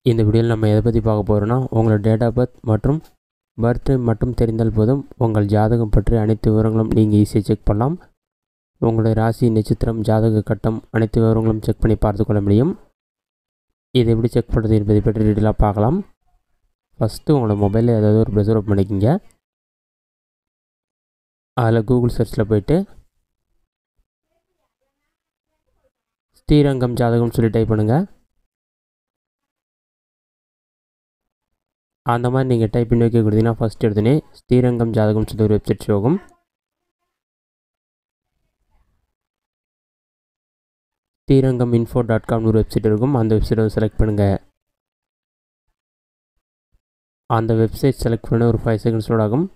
இந்த வீடியோவில் நம்ம எதை பற்றி பார்க்க போகிறோன்னா உங்களோட டேட் ஆஃப் பர்த் மற்றும் பர்த்டே மட்டும் தெரிந்தால் போதும் உங்கள் ஜாதகம் பற்றி அனைத்து விவரங்களும் நீங்கள் ஈஸியாக செக் பண்ணலாம் உங்களுடைய ராசி நட்சத்திரம் ஜாதக கட்டம் அனைத்து விவரங்களும் செக் பண்ணி பார்த்து கொள்ள முடியும் இதை எப்படி செக் பண்ணுறது என்பதை பற்றி டீட்டெயிலாக பார்க்கலாம் ஃபஸ்ட்டு உங்களோட மொபைலில் ஏதாவது ஒரு ப்ரெஷர் ஓப்பன் பண்ணிக்கிங்க அதில் கூகுள் சர்ச்சில் போயிட்டு ஸ்ரீரங்கம் ஜாதகம் சொல்லி டைப் பண்ணுங்கள் அந்த மாதிரி நீங்கள் டைப் பண்ணி வைக்க கொடுத்தீங்கன்னா ஃபஸ்ட் எடுத்தோன்னே ஸ்ரீரங்கம் ஜாதகம் சொல்லி ஒரு வெப்சைட் ஷோகும் ஸ்ரீரங்கம் இன்ஃபோ டாட் காம்னு ஒரு வெப்சைட் இருக்கும் அந்த வெப்சைட்டை செலக்ட் பண்ணுங்கள் அந்த வெப்சைட் செலக்ட் பண்ண ஒரு ஃபைவ் செகண்ட்ஸ் லோட் ஆகும்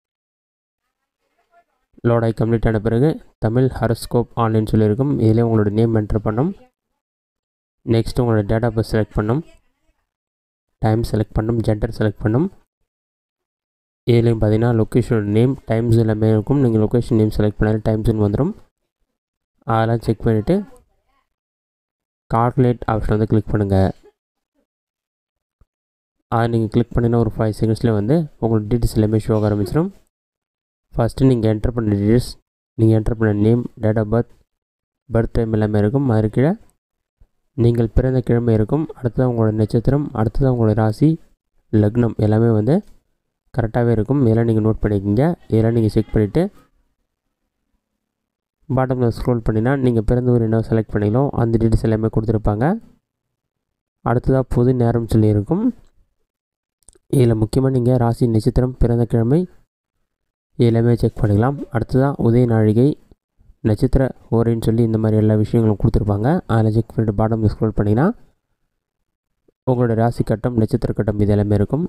லோட் ஆகி கம்ப்ளீட் ஆன பிறகு தமிழ் ஹரஸ்கோப் ஆன்லைன் சொல்லியிருக்கும் இதில் உங்களோட நேம் என்டர் பண்ணும் நெக்ஸ்ட் உங்களோட டேட் ஆஃப் பர்த் செலக்ட் பண்ணும் டைம் செலக்ட் பண்ணும் ஜெண்டர் செலக்ட் பண்ணும் இதுலேயும் பார்த்தீங்கன்னா லொக்கேஷனோட நேம் டைம்ஸ் எல்லாமே இருக்கும் நீங்கள் லொக்கேஷன் நேம் செலக்ட் பண்ணாலும் டைம்ஸ்னு வந்துடும் அதெல்லாம் செக் பண்ணிவிட்டு கால்குலேட் ஆப்ஷன் வந்து கிளிக் பண்ணுங்கள் அதை நீங்கள் கிளிக் பண்ணினா ஒரு ஃபைவ் செகண்ட்ஸில் வந்து உங்களோட டீட்டெயில்ஸ் எல்லாமே ஷோ ஆக ஆரம்பிச்சிடும் ஃபஸ்ட்டு நீங்கள் என்டர் பண்ண டீட்டெயில்ஸ் நீங்கள் என்டர் பண்ண name date of birth birth time எல்லாமே இருக்கும் அது கீழே நீங்கள் பிறந்த கிழமை இருக்கும் அடுத்தது உங்களோட நட்சத்திரம் அடுத்தது உங்களோட ராசி லக்னம் எல்லாமே வந்து கரெக்டாகவே இருக்கும் இதெல்லாம் நீங்கள் நோட் பண்ணிக்கோங்க இதெல்லாம் நீங்கள் செக் பண்ணிவிட்டு பாட்டமில் ஸ்க்ரோல் பண்ணினா நீங்கள் பிறந்த ஊர் என்ன செலக்ட் பண்ணிக்கலாம் அந்த டீட்டெயில்ஸ் எல்லாமே கொடுத்துருப்பாங்க அடுத்ததாக பொது நேரம் சொல்லியிருக்கும் இதில் முக்கியமாக நீங்கள் ராசி நட்சத்திரம் பிறந்த கிழமை எல்லாமே செக் பண்ணிக்கலாம் அடுத்ததாக உதய நாழிகை நட்சத்திர ஓரைன்னு சொல்லி இந்த மாதிரி எல்லா விஷயங்களும் கொடுத்துருப்பாங்க அதில் செக் பண்ணிட்டு பாட்டமில் ஸ்க்ரோல் பண்ணிங்கன்னா உங்களோட ராசி கட்டம் நட்சத்திர கட்டம் இது எல்லாமே இருக்கும்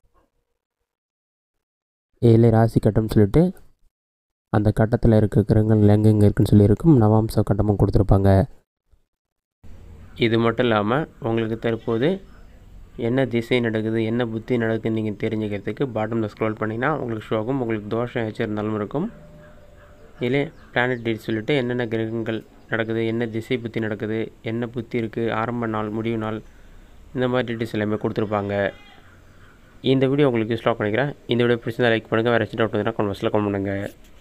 இதில் ராசி கட்டம் சொல்லிட்டு அந்த கட்டத்தில் இருக்க கிரகங்கள் எங்கெங்கே இருக்குன்னு சொல்லியிருக்கும் நவாம்ச கட்டமும் கொடுத்துருப்பாங்க இது மட்டும் இல்லாமல் உங்களுக்கு தற்போது என்ன திசை நடக்குது என்ன புத்தி நடக்குதுன்னு நீங்கள் தெரிஞ்சுக்கிறதுக்கு பாட்டமில் ஸ்க்ரோல் பண்ணிங்கன்னா உங்களுக்கு ஷோ ஆகும் உங்களுக்கு தோஷம் ஏதாச்சும் இருந்தாலும் இருக்கும் இதிலே பிளானட் டேட் சொல்லிட்டு என்னென்ன கிரகங்கள் நடக்குது என்ன திசை புத்தி நடக்குது என்ன புத்தி இருக்குது ஆரம்ப நாள் முடிவு நாள் இந்த மாதிரி டீட்டெயில்ஸ் எல்லாமே கொடுத்துருப்பாங்க இந்த வீடியோ உங்களுக்கு யூஸ்ஃபுல்லாக பண்ணிக்கிறேன் இந்த வீடியோ பிடிச்சிருந்தா லைக் பண்ணுங்கள் வேறு ஏதாச்சும் டவுட் இருந்தால் கமெண்ட்ஸில் கமெண்ட் பண்ணுங்கள்